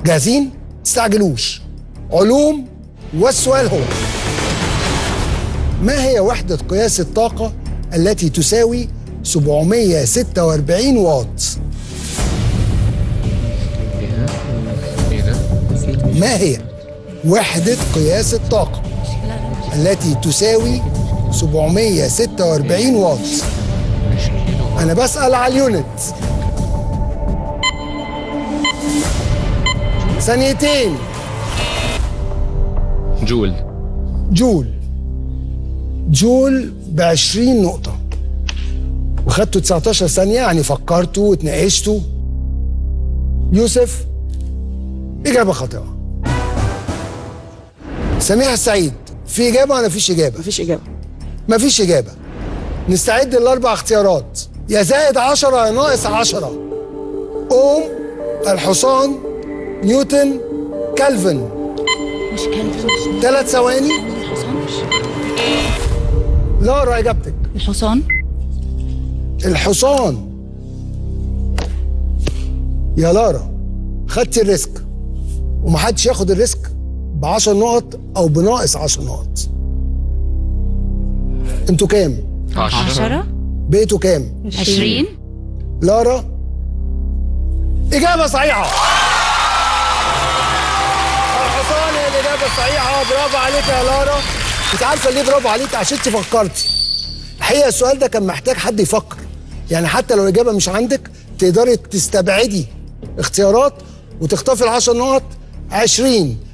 جاهزين تستعجلوش علوم والسؤال هو ما هي وحدة قياس الطاقة التي تساوي 746 واط ما هي وحدة قياس الطاقة التي تساوي 746 واط أنا بسأل على اليونت ثانيتين جول جول جول ب 20 نقطة وخدتوا 19 ثانية يعني فكرتوا واتناقشتوا يوسف إجابة خاطئة سميح السعيد في إجابة ولا مفيش إجابة؟ مفيش إجابة مفيش إجابة نستعد للأربع اختيارات يا زائد 10 يا ناقص 10 أوم الحصان نيوتن كالفن مش كلب ثلاث ثواني الحصان لارا إجابتك الحصان الحصان يا لارا خدتي الريسك ومحدش ياخد الريسك ب 10 نقط او بناقص 10 نقط انتوا كام؟ عشرة بقيتوا كام؟ عشرين لارا إجابة صحيحة الحصان هي الإجابة الصحيحة برافو عليك يا لارا أنت عارفة ليه برافو عليك عشان أنت فكرتي الحقيقة السؤال ده كان محتاج حد يفكر يعني حتى لو الإجابة مش عندك تقدري تستبعدي اختيارات وتخطفي العشر نقط 20